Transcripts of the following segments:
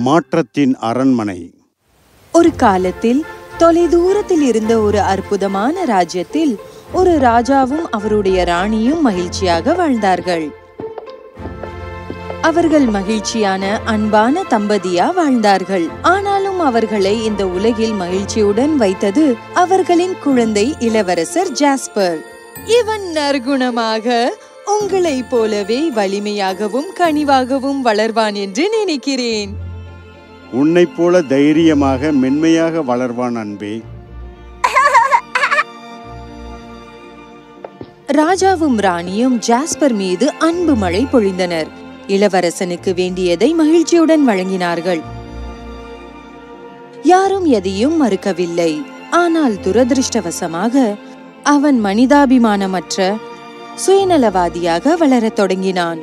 மாற்றத்தின் அரண்மனை ஒரு காலத்தில் தொலைதூரத்தில் இருந்த ஒரு அற்புதமான ராஜ்யத்தில் ஒரு ராஜாவும் அவருடைய ராணியும் மகிழ்ச்சியாக வாழ்ந்தார்கள் அவர்கள் மகிழ்ச்சியான அன்பான தம்பதியா வாழ்ந்தார்கள் ஆனாலும் அவர்களை இந்த உலகில் மகிழ்ச்சியுடன் வைத்தது அவர்களின் குழந்தை இளவரசர் ஜாஸ்பர் இவன் நற்குணமாக உங்களைப் போலவே வலிமையாகவும் கனிவாகவும் வளர்வான் என்று நினைக்கிறேன் உன்னைப் போல தைரியமாக மென்மையாக வளர்வான் அன்பே ராஜாவும் ராணியும் ஜாஸ்பர் மீது அன்பு மழை பொழிந்தனர் இளவரசனுக்கு வேண்டியதை மகிழ்ச்சியுடன் வழங்கினார்கள் யாரும் எதையும் மறுக்கவில்லை ஆனால் துரதிருஷ்டவசமாக அவன் மனிதாபிமானமற்ற சுயநலவாதியாக வளரத் தொடங்கினான்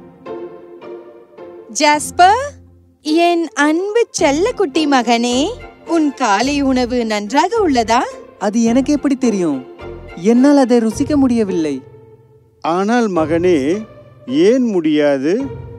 ஜாஸ்பர் என் அன்பு செல்லக்குட்டி மகனே உன் காலை உணவு நன்றாக உள்ளதா அது எனக்கு எப்படி தெரியும் என்னால் அதை ருசிக்க முடியவில்லை ஆனால் மகனே ஏன் முடியாது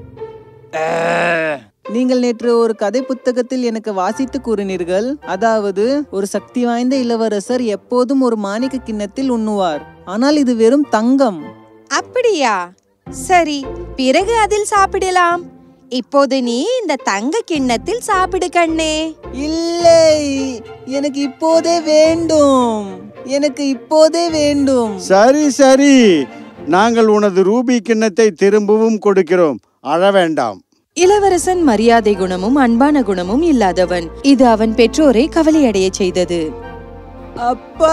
நீங்கள் நேற்று ஒரு கதை புத்தகத்தில் எனக்கு வாசித்து கூறினீர்கள் அதாவது ஒரு சக்தி வாய்ந்த இளவரசர் எப்போதும் ஒரு மாணிக்க கிண்ணத்தில் உண்ணுவார் ஆனால் இது வெறும் தங்கம் அப்படியா சரி பிறகு அதில் சாப்பிடலாம் இப்போது நீ இந்த தங்க கிண்ணத்தில் சாப்பிடு கண்ணே இல்லை எனக்கு இப்போதே வேண்டும் எனக்கு இப்போதே வேண்டும் சரி சரி நாங்கள் உனது ரூபி கிண்ணத்தை திரும்பவும் கொடுக்கிறோம் அழ வேண்டாம் இளவரசன் மரியாதை குணமும் அன்பான குணமும் இல்லாதவன் இது அவன் பெற்றோரை கவலையடையச் செய்தது அப்பா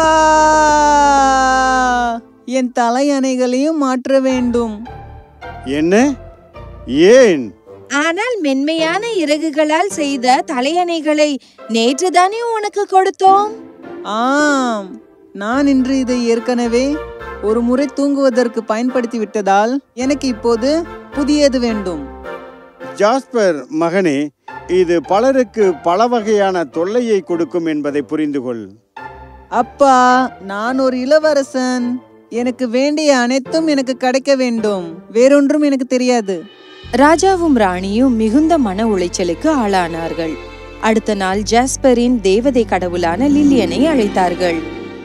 என் தலையணைகளையும் மாற்ற வேண்டும் என்ன ஏன் ஆனால் மென்மையான இறகுகளால் செய்த தலையணைகளை நேற்றுதானே உனக்கு கொடுத்தோம் ஆம் நான் இன்று இதை ஏற்கனவே ஒரு முறை தூங்குவதற்கு பயன்படுத்தி விட்டதால் எனக்கு இப்போது புதியது வேண்டும் ஜாஸ்பர் மகனே இது பலருக்கு பல வகையான தொல்லையை கொடுக்கும் என்பதை புரிந்து கொள் அப்பா நான் ஒரு இளவரசன் எனக்கு வேண்டிய அனைத்தும் எனக்கு கிடைக்க வேண்டும் வேறொன்றும் எனக்கு தெரியாது ராஜாவும் ராணியும் மிகுந்த மன உளைச்சலுக்கு ஆளானார்கள் அடுத்த நாள் ஜாஸ்பரின் தேவதை கடவுளான லில்லியனை அழைத்தார்கள்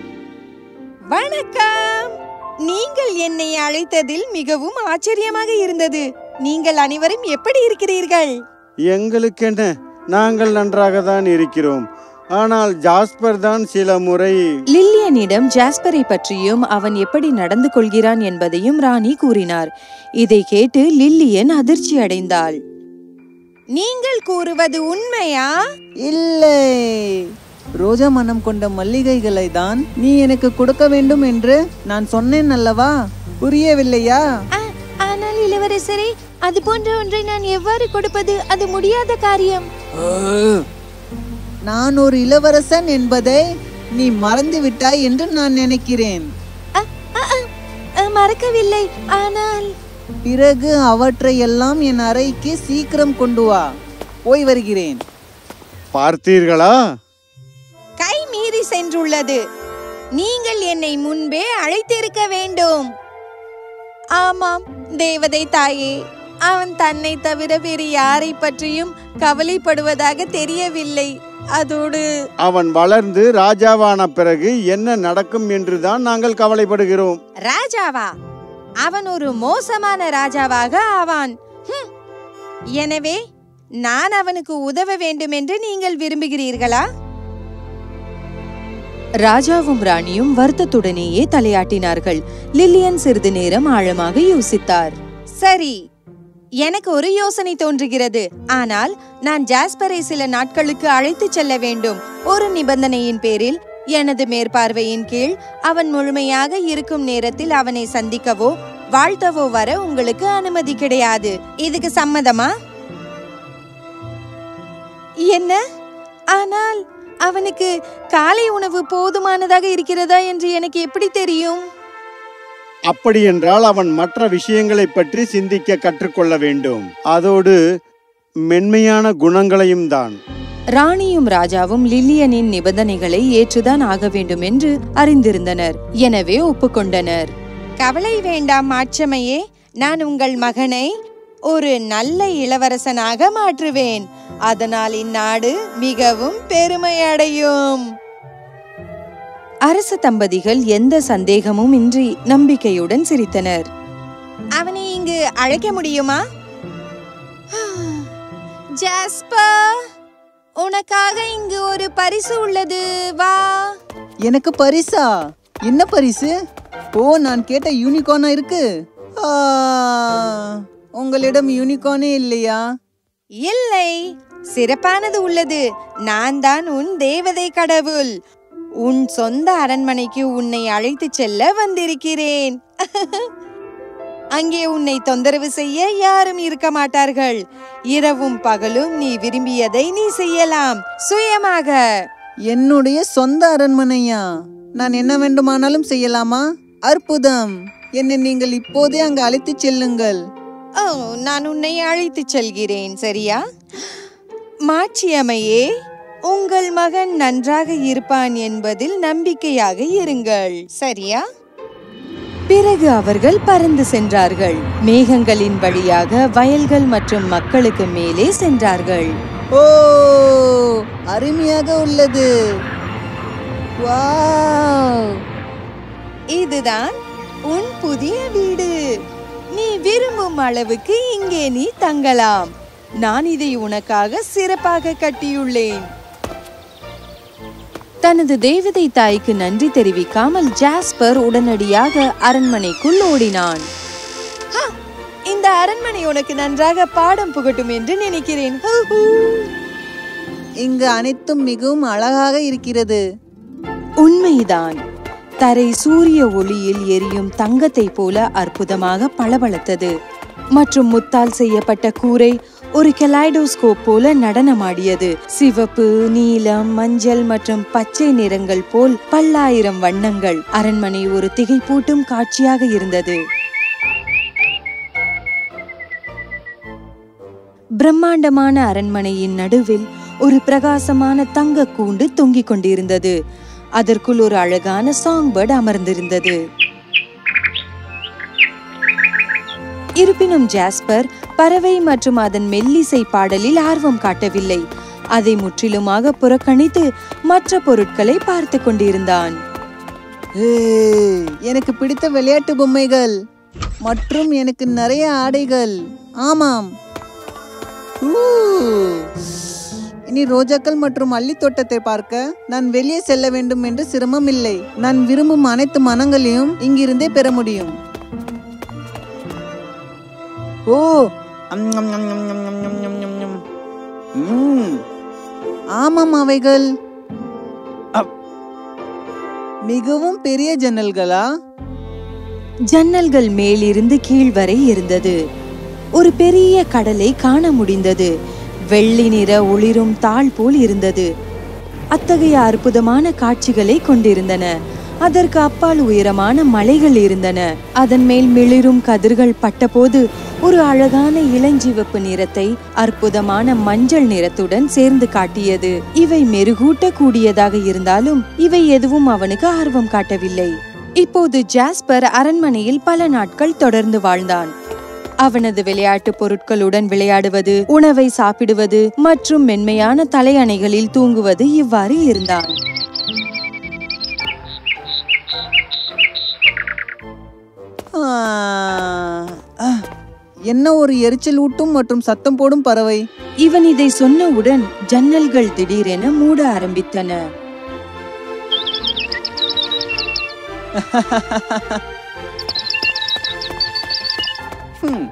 வணக்கம் நீங்கள் என்னை அழைத்ததில் மிகவும் ஆச்சரியமாக இருந்தது நீங்கள் அனைவரும் எப்படி இருக்கிறீர்கள் எங்களுக்கென்ன நாங்கள் நன்றாக தான் இருக்கிறோம் ஆனால் ஜாஸ்பர் தான் சில முறை லில்லியனிடம் ஜாஸ்பரை பற்றியும் அவன் எப்படி நடந்து கொள்கிறான் என்பதையும் ராணி கூறினார் இதை கேட்டு லில்லியன் அதிர்ச்சி அடைந்தாள் நீங்கள் கூறுவது உண்மையா இல்லை ரோஜா மனம் கொண்ட மல்லிகைகளை தான் நீ எனக்கு கொடுக்க வேண்டும் என்று நான் சொன்னேன் அல்லவா புரியவில்லையா ஆனால் இளவரசரே அது போன்ற ஒன்றை நான் எவ்வாறு கொடுப்பது அது முடியாத காரியம் நான் ஒரு இளவரசன் என்பதை நீ மறந்து விட்டாய் என்று நான் நினைக்கிறேன் மறக்கவில்லை ஆனால் பிறகு அவற்றை எல்லாம் என் அறைக்கு சீக்கிரம் கொண்டு வா போய் வருகிறேன் பார்த்தீர்களா கை மீறி சென்றுள்ளது நீங்கள் என்னை முன்பே அழைத்திருக்க வேண்டும் ஆமாம் தேவதை தாயே அவன் தன்னை தவிர வேறு யாரை பற்றியும் கவலைப்படுவதாக தெரியவில்லை அதோடு அவன் வளர்ந்து ராஜாவான பிறகு என்ன நடக்கும் என்றுதான் நாங்கள் கவலைப்படுகிறோம் ராஜாவா அவன் ஒரு மோசமான ராஜாவாக ஆவான் ஹும். எனவே நான் அவனுக்கு உதவ வேண்டும் என்று நீங்கள் விரும்புகிறீர்களா ராஜாவும் ராணியும் வருத்தத்துடனேயே தலையாட்டினார்கள் லில்லியன் சிறிது நேரம் ஆழமாக யோசித்தார் சரி எனக்கு ஒரு யோசனை தோன்றுகிறது ஆனால் நான் ஜாஸ்பரை சில நாட்களுக்கு அழைத்துச் செல்ல வேண்டும் ஒரு நிபந்தனையின் பேரில் எனது மேற்பார்வையின் கீழ் அவன் முழுமையாக இருக்கும் நேரத்தில் அவனை சந்திக்கவோ வாழ்த்தவோ வர உங்களுக்கு அனுமதி கிடையாது இதுக்கு சம்மதமா என்ன ஆனால் அவனுக்கு காலை உணவு போதுமானதாக இருக்கிறதா என்று எனக்கு எப்படி தெரியும் அப்படியென்றால் அவன் மற்ற விஷயங்களை பற்றி சிந்திக்க கற்றுக்கொள்ள வேண்டும் அதோடு மென்மையான குணங்களையும் தான் ராணியும் ராஜாவும் லில்லியனின் நிபந்தனைகளை ஏற்றுதான் ஆக வேண்டும் என்று அறிந்திருந்தனர் எனவே ஒப்புக்கொண்டனர் கவலை வேண்டாம் மாட்சமையே நான் உங்கள் மகனை ஒரு நல்ல இளவரசனாக மாற்றுவேன் அதனால் இந்நாடு மிகவும் பெருமை அடையும் அரச தம்பதிகள் எந்த சந்தேகமும் இன்றி நம்பிக்கையுடன் சிரித்தனர் அவனை இங்கு அழைக்க முடியுமா ஜாஸ்பர் உனக்காக இங்கு ஒரு பரிசு உள்ளது வா எனக்கு பரிசா என்ன பரிசு ஓ நான் கேட்ட யூனிகார்னா இருக்கு ஆ, உங்களிடம் யூனிகார்னே இல்லையா இல்லை சிறப்பானது உள்ளது நான் தான் உன் தேவதை கடவுள் உன் சொந்த அரண்மனைக்கு உன்னை அழைத்துச் செல்ல வந்திருக்கிறேன் அங்கே உன்னை தொந்தரவு செய்ய யாரும் இருக்க மாட்டார்கள் இரவும் பகலும் நீ விரும்பியதை நீ செய்யலாம் சுயமாக என்னுடைய சொந்த அரண்மனையா நான் என்ன வேண்டுமானாலும் செய்யலாமா அற்புதம் என்னை நீங்கள் இப்போதே அங்கு அழைத்துச் செல்லுங்கள் ஓ நான் உன்னை அழைத்துச் செல்கிறேன் சரியா மாட்சியமையே உங்கள் மகன் நன்றாக இருப்பான் என்பதில் நம்பிக்கையாக இருங்கள் சரியா பிறகு அவர்கள் பறந்து சென்றார்கள் மேகங்களின் வழியாக வயல்கள் மற்றும் மக்களுக்கு மேலே சென்றார்கள் ஓ அருமையாக உள்ளது வாவ் இதுதான் உன் புதிய வீடு நீ விரும்பும் அளவுக்கு இங்கே நீ தங்கலாம் நான் இதை உனக்காக சிறப்பாக கட்டியுள்ளேன் தனது தேவதை தாய்க்கு நன்றி தெரிவிக்காமல் ஜாஸ்பர் உடனடியாக அரண்மனைக்குள் ஓடினான் "ஹ, இந்த அரண்மனை உனக்கு நன்றாக பாடம் புகட்டும் என்று நினைக்கிறேன் ஹூ, ஹூ." இங்கு அனைத்தும் மிகவும் அழகாக இருக்கிறது உண்மைதான் தரை சூரிய ஒளியில் எரியும் தங்கத்தை போல அற்புதமாக பளபளத்தது மற்றும் முத்தால் செய்யப்பட்ட கூரை ஒரு கெலாய்டோஸ்கோப் போல நடனமாடியது சிவப்பு நீலம் மஞ்சள் மற்றும் பச்சை நிறங்கள் போல் பல்லாயிரம் வண்ணங்கள் அரண்மனை ஒரு திகைப்பூட்டும் காட்சியாக இருந்தது பிரம்மாண்டமான அரண்மனையின் நடுவில் ஒரு பிரகாசமான தங்க கூண்டு தொங்கிக் கொண்டிருந்தது அதற்குள் ஒரு அழகான சாங் பேர்ட் அமர்ந்திருந்தது இருப்பினும் ஜாஸ்பர் பறவை மற்றும் அதன் மெல்லிசை பாடலில் ஆர்வம் காட்டவில்லை அதை முற்றிலுமாக புறக்கணித்து மற்ற பொருட்களை பார்த்து கொண்டிருந்தான் ஏய், எனக்கு பிடித்த விளையாட்டு பொம்மைகள் மற்றும் எனக்கு நிறைய ஆடைகள் ஆமாம் ஊ. இனி ரோஜாக்கள் மற்றும் அள்ளி தோட்டத்தை பார்க்க நான் வெளியே செல்ல வேண்டும் என்று சிரமம் இல்லை நான் விரும்பும் அனைத்து மனங்களையும் இங்கிருந்தே பெற முடியும் ஓ அம், ஞம், ஞம், ஞம், ஞம், ஞம், ஞம், ஞம், ஞம். ம். ஆமாம் அவைகள் அப். மிகவும் பெரிய ஜன்னல்களா ஜன்னல்கள் மேலிருந்து கீழ் வரை இருந்தது ஒரு பெரிய கடலை காண முடிந்தது வெள்ளி நிற ஒளிரும் தாள் போல் இருந்தது அத்தகைய அற்புதமான காட்சிகளை கொண்டிருந்தன அதற்கு அப்பால் உயரமான மலைகள் இருந்தன அதன் மேல் மிளிரும் கதிர்கள் பட்டபோது ஒரு அழகான இளஞ்சிவப்பு நிறத்தை அற்புதமான மஞ்சள் நிறத்துடன் சேர்ந்து காட்டியது இவை மெருகூட்ட கூடியதாக இருந்தாலும் இவை எதுவும் அவனுக்கு ஆர்வம் காட்டவில்லை இப்போது ஜாஸ்பர் அரண்மனையில் பல நாட்கள் தொடர்ந்து வாழ்ந்தான் அவனது விளையாட்டு பொருட்களுடன் விளையாடுவது உணவை சாப்பிடுவது மற்றும் மென்மையான தலையணைகளில் தூங்குவது இவ்வாறு இருந்தான் ஆ, ஆ, என்ன ஒரு எரிச்சல் ஊட்டும் மற்றும் சத்தம் போடும் பறவை இவன் இதை சொன்னவுடன் ஜன்னல்கள் திடீரென மூட ஆரம்பித்தன ஹம்.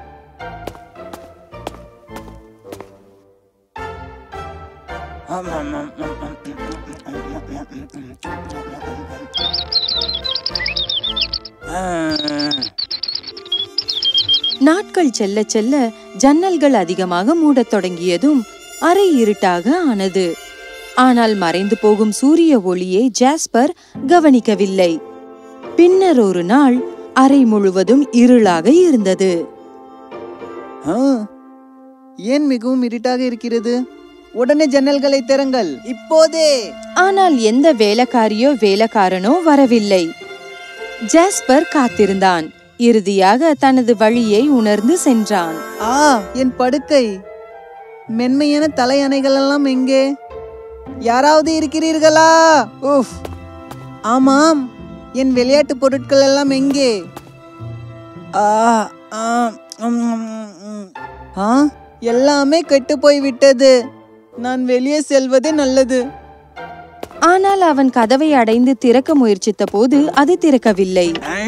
நாட்கள் செல்ல செல்ல ஜன்னல்கள் அதிகமாக மூடத் தொடங்கியதும் அறை இருட்டாக ஆனது ஆனால் மறைந்து போகும் சூரிய ஒளியை ஜாஸ்பர் கவனிக்கவில்லை பின்னர் ஒரு நாள் அறை முழுவதும் இருளாக இருந்தது ஆ, ஏன் மிகவும் இருட்டாக இருக்கிறது உடனே ஜன்னல்களை திறங்கள் இப்போதே ஆனால் எந்த வேலைக்காரியோ வேலைக்காரனோ வரவில்லை ஜாஸ்பர் காத்திருந்தான் இறுதியாக தனது வழியை உணர்ந்து சென்றான் ஆ என் படுக்கை மென்மையான தலையணைகள் எல்லாம் எங்கே யாராவது இருக்கிறீர்களா உஃப் ஆமாம் என் விளையாட்டு பொருட்கள் எல்லாம் எங்கே ஆ ஆ ம், ம், ம். ஆ எல்லாமே கெட்டு போய் விட்டது நான் வெளியே செல்வதே நல்லது ஆனால் அவன் கதவை அடைந்து திறக்க முயற்சித்த போது அது திறக்கவில்லை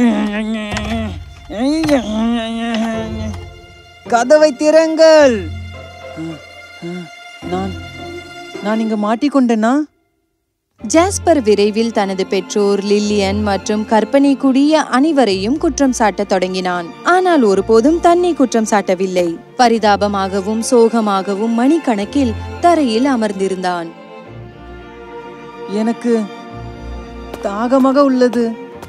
கதவை திறங்கள் நான் நான் இங்க மாட்டிக்கொண்டேனா ஜாஸ்பர் விரைவில் தனது பெற்றோர் லில்லியன் மற்றும் கற்பனை கூடிய அனைவரையும் குற்றம் சாட்டத் தொடங்கினான் ஆனால் ஒருபோதும் தன்னை குற்றம் சாட்டவில்லை பரிதாபமாகவும் சோகமாகவும் மணிக்கணக்கில் தரையில் அமர்ந்திருந்தான் எனக்கு தாகமாக உள்ளது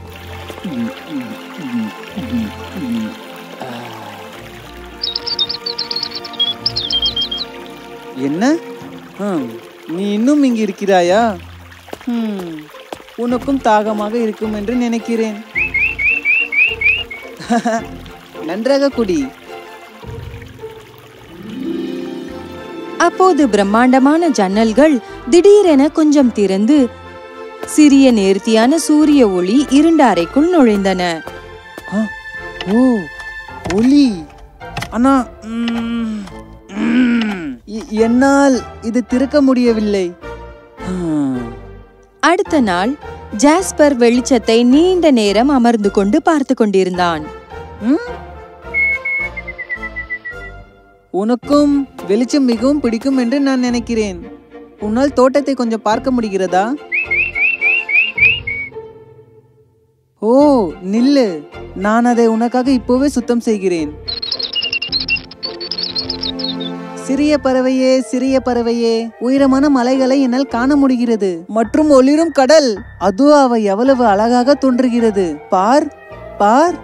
என்ன ஹம், நீ இன்னும் இங்கு இருக்கிறாயா ஹம், உனக்கும் தாகமாக இருக்கும் என்று நினைக்கிறேன் நன்றாக குடி அப்போது பிரம்மாண்டமான ஜன்னல்கள் திடீரென கொஞ்சம் திறந்து சிறிய நேர்த்தியான சூரிய ஒளி இருண்ட அறைக்குள் நுழைந்தன ஆ, ஓ ஒலி ஆனா ம், ம், எ- என்னால் இது திறக்க முடியவில்லை ஹம். அடுத்த நாள் ஜாஸ்பர் வெளிச்சத்தை நீண்ட நேரம் அமர்ந்து கொண்டு பார்த்து கொண்டிருந்தான் ம்? உனக்கும் வெளிச்சம் மிகவும் பிடிக்கும் என்று நான் நினைக்கிறேன் உன்னால் தோட்டத்தை கொஞ்சம் பார்க்க முடிகிறதா ஓ நில்லு நான் அதை உனக்காக இப்போவே சுத்தம் செய்கிறேன் சிறிய பறவையே சிறிய பறவையே உயரமான மலைகளை என்னால் காண முடிகிறது மற்றும் ஒளிரும் கடல் அதோ அவை எவ்வளவு அழகாக தோன்றுகிறது பார் பார்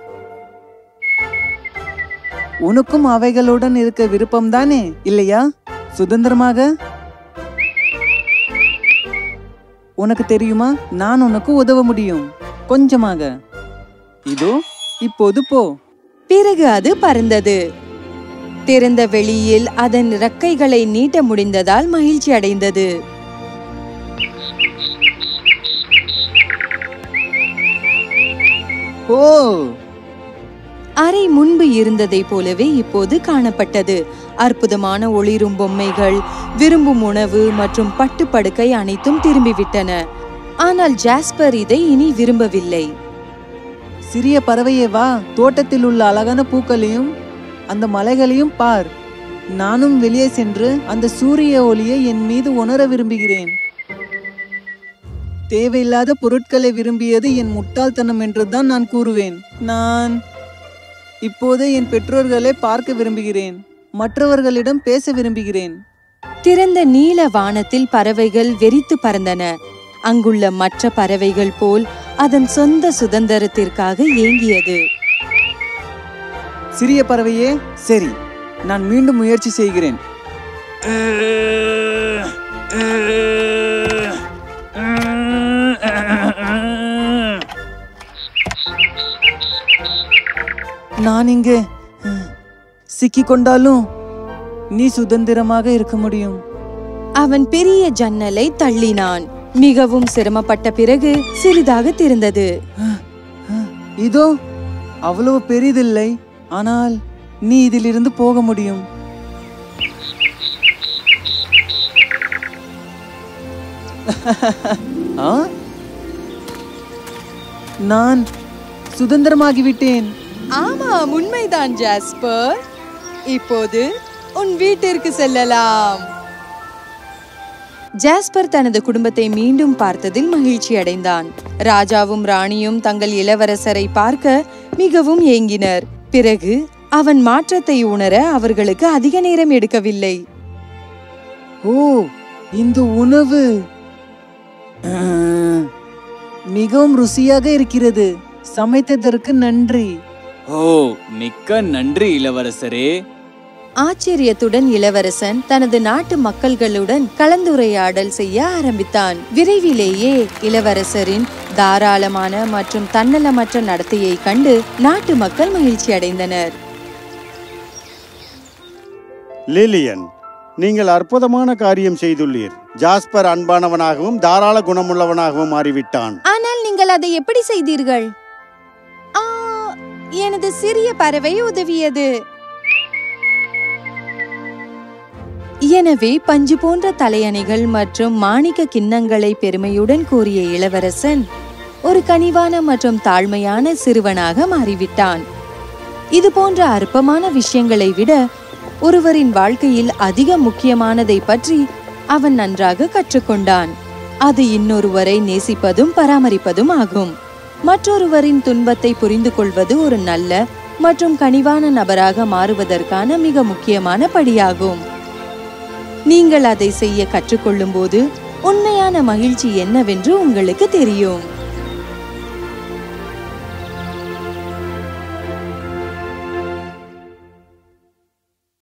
உனக்கும் அவைகளுடன் இருக்க விருப்பம் தானே இல்லையா சுதந்திரமாக உனக்கு தெரியுமா நான் உனக்கு உதவ முடியும் கொஞ்சமாக இதோ இப்போது போ பிறகு அது பறந்தது திறந்த வெளியில் அதன் இறக்கைகளை நீட்ட முடிந்ததால் மகிழ்ச்சி அடைந்தது ஓ அறை முன்பு இருந்ததை போலவே இப்போது காணப்பட்டது அற்புதமான ஒளிரும் பொம்மைகள் விரும்பும் உணவு மற்றும் பட்டுப்படுக்கை அனைத்தும் திரும்பிவிட்டன ஆனால் ஜாஸ்பர் இதை இனி விரும்பவில்லை சிறிய பறவையே வா தோட்டத்தில் உள்ள அழகான பூக்களையும் அந்த மலைகளையும் பார் நானும் வெளியே சென்று அந்த சூரிய ஒளியை என் மீது உணர விரும்புகிறேன் தேவையில்லாத பொருட்களை விரும்பியது என் முட்டாள்தனம் என்றுதான் நான் கூறுவேன் நான் இப்போது என் பெற்றோர்களை பார்க்க விரும்புகிறேன் மற்றவர்களிடம் பேச விரும்புகிறேன் திறந்த நீல வானத்தில் பறவைகள் வெறித்து பறந்தன அங்குள்ள மற்ற பறவைகள் போல் அதன் சொந்த சுதந்திரத்திற்காக ஏங்கியது சிறிய பறவையே சரி நான் மீண்டும் முயற்சி செய்கிறேன் நான் இங்கே சிக்கிக் கொண்டாலும் நீ சுதந்திரமாக இருக்க முடியும் அவன் பெரிய ஜன்னலை தள்ளினான் மிகவும் சிரமப்பட்ட பிறகு சிறிதாக திறந்தது இதோ அவ்வளவு பெரிதில்லை ஆனால் நீ இதிலிருந்து போக முடியும் ஆ? நான் சுதந்திரமாகிவிட்டேன் ஆமாம் உண்மைதான் ஜாஸ்பர் இப்போது உன் வீட்டிற்கு செல்லலாம் ஜாஸ்பர் தனது குடும்பத்தை மீண்டும் பார்த்ததில் மகிழ்ச்சி அடைந்தான் ராஜாவும் ராணியும் தங்கள் இளவரசரை பார்க்க மிகவும் ஏங்கினர் பிறகு அவன் மாற்றத்தை உணர அவர்களுக்கு அதிக நேரம் எடுக்கவில்லை ஓ இந்த உணவு ஆ, மிகவும் ருசியாக இருக்கிறது சமைத்ததற்கு நன்றி ஓ மிக்க நன்றி இளவரசரே ஆச்சரியத்துடன் இளவரசன் தனது நாட்டு மக்கள்களுடன் கலந்துரையாடல் செய்ய ஆரம்பித்தான் விரைவிலேயே இளவரசரின் தாராளமான மற்றும் தன்னலமற்ற நடத்தையை கண்டு நாட்டு மக்கள் மகிழ்ச்சி அடைந்தனர் லிலியன் நீங்கள் அற்புதமான காரியம் செய்துள்ளீர் ஜாஸ்பர் அன்பானவனாகவும் தாராள குணமுள்ளவனாகவும் மாறிவிட்டான் ஆனால் நீங்கள் அதை எப்படி செய்தீர்கள் ஆ, எனது சிறிய பறவை உதவியது எனவே பஞ்சு போன்ற தலையணைகள் மற்றும் மாணிக்க கிண்ணங்களை பெருமையுடன் கூறிய இளவரசன் ஒரு கனிவான மற்றும் தாழ்மையான சிறுவனாக மாறிவிட்டான் இது போன்ற அற்பமான விஷயங்களை விட ஒருவரின் வாழ்க்கையில் அதிக முக்கியமானதை பற்றி அவன் நன்றாக கற்றுக்கொண்டான் அது இன்னொருவரை நேசிப்பதும் பராமரிப்பதும் ஆகும் மற்றொருவரின் துன்பத்தை புரிந்து கொள்வது ஒரு நல்ல மற்றும் கனிவான நபராக மாறுவதற்கான மிக முக்கியமான படியாகும் நீங்கள் அதை செய்ய கற்றுக்கொள்ளும் போது உண்மையான மகிழ்ச்சி என்னவென்று உங்களுக்கு தெரியும்